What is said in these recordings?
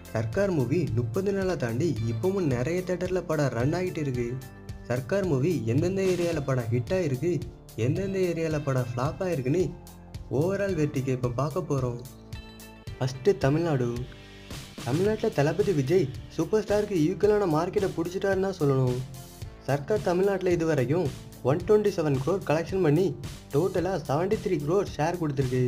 Sarkar movie முப்பது நாளை தாண்டி இப்பவும் நிறைய தேட்டரில் படம் ரன் ஆகிட்டு இருக்கு சர்க்கார் மூவி எந்தெந்த ஏரியாவில் படம் ஹிட் ஆகிருக்கு எந்தெந்த ஏரியாவில் படம் ஃப்ளாப் ஆகிருக்குன்னு ஓவரால் வெற்றிக்கு இப்போ பார்க்க போகிறோம் ஃபஸ்ட்டு தமிழ்நாடு தமிழ்நாட்டில் தளபதி விஜய் சூப்பர் ஸ்டாருக்கு ஈக்குவலான மார்க்கெட்டை பிடிச்சிட்டாருன்னு தான் சொல்லணும் சர்க்கார் தமிழ்நாட்டில் இது வரைக்கும் one twenty seven crore collection பண்ணி டோட்டலாக செவன்ட்டி த்ரீ க்ரோர் ஷேர் கொடுத்துருக்கு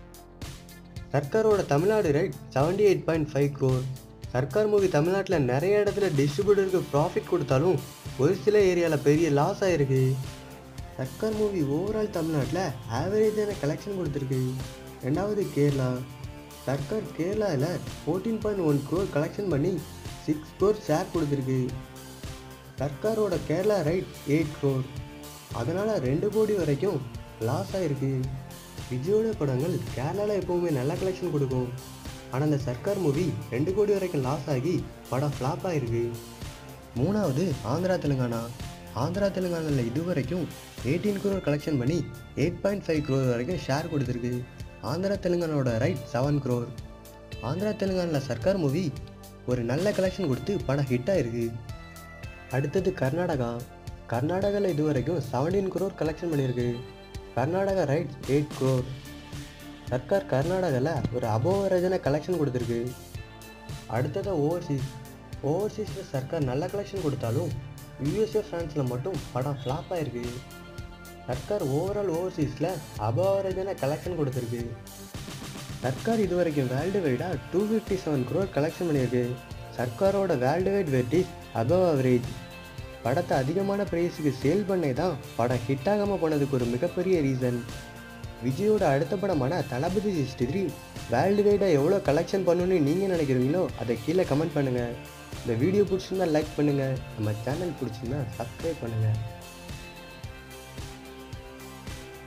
சர்க்காரோட Tamil Nadu rate seventy eight point five crore Sarkar movie தமிழ்நாட்டில் நிறைய இடத்துல டிஸ்ட்ரிபியூட்டருக்கு ப்ராஃபிட் கொடுத்தாலும் ஒரு சில ஏரியாவில் பெரிய லாஸ் ஆகிருக்கு சர்க்கார் மூவி ஓவரால் தமிழ்நாட்டில் ஆவரேஜான கலெக்ஷன் கொடுத்துருக்கு ரெண்டாவது கேரளா சர்க்கார் கேரளாவில் fourteen point one crore collection பண்ணி சிக்ஸ் க்ரோர் ஷேர் கொடுத்துருக்கு சர்க்காரோட கேரளா ரைட் எயிட் க்ரோர் அதனால் ரெண்டு கோடி வரைக்கும் லாஸ் ஆகிருக்கு விஜயோட படங்கள் கேரளாவில் எப்போவுமே நல்ல கலெக்ஷன் கொடுக்கும் ஆனால் அந்த சர்க்கார் மூவி ரெண்டு கோடி வரைக்கும் லாஸ் ஆகி படம் ஃப்ளாப் ஆகிருக்கு மூணாவது ஆந்திரா தெலுங்கானா ஆந்திரா தெலுங்கானாவில் இது வரைக்கும் எயிட்டீன் குரோர் கலெக்ஷன் பண்ணி எயிட் பாயிண்ட் ஃபைவ் க்ரோர் வரைக்கும் ஷேர் கொடுத்துருக்கு ஆந்திரா தெலுங்கானாவோட ரைட் செவன் க்ரோர் ஆந்திரா தெலுங்கானாவில் சர்க்கார் மூவி ஒரு நல்ல கலெக்ஷன் கொடுத்து படம் ஹிட் ஆயிருக்கு அடுத்தது கர்நாடகா கர்நாடகாவில் இது வரைக்கும் செவன்டீன் குரோர் கலெக்ஷன் பண்ணியிருக்கு கர்நாடகா ரைட் எயிட் க்ரோர் சர்க்கார் கர்நாடகாவில் ஒரு அபோவரேஜான கலெக்ஷன் கொடுத்துருக்கு அடுத்தது ஓவர்சீஸ் ஓவர்சீஸில் சர்க்கார் நல்ல கலெக்ஷன் கொடுத்தாலும் யூஎஸ்ஏ ஃப்ரான்ஸில் மட்டும் படம் ஃப்ளாப் ஆயிருக்கு சர்க்கார் ஓவரால் ஓவர்சீஸில் அபோவரேஜான கலெக்ஷன் கொடுத்துருக்கு சர்க்கார் இது வரைக்கும் வேர்ல்டு வைடாக two fifty seven crore collection பண்ணியிருக்கு சர்க்காரோட வேர்ல்டு வைட் வெட்டி அபவ் அவரேஜ் படத்தை அதிகமான ப்ரைஸுக்கு சேல் பண்ணே தான் படம் ஹிட் ஆகாமல் போனதுக்கு ஒரு மிகப்பெரிய ரீசன் விஜயோட அடுத்த படமான தளபதி சிக்ஸ்டி த்ரீ வேர்ல்டு வைடாக எவ்வளோ கலெக்ஷன் பண்ணணும்னு நீங்கள் நினைக்கிறீங்களோ அதை கீழே கமெண்ட் பண்ணுங்கள் இந்த வீடியோ பிடிச்சிருந்தா லைக் பண்ணுங்கள் நம்ம சேனல் பிடிச்சிருந்தா சப்ஸ்கிரைப் பண்ணுங்கள்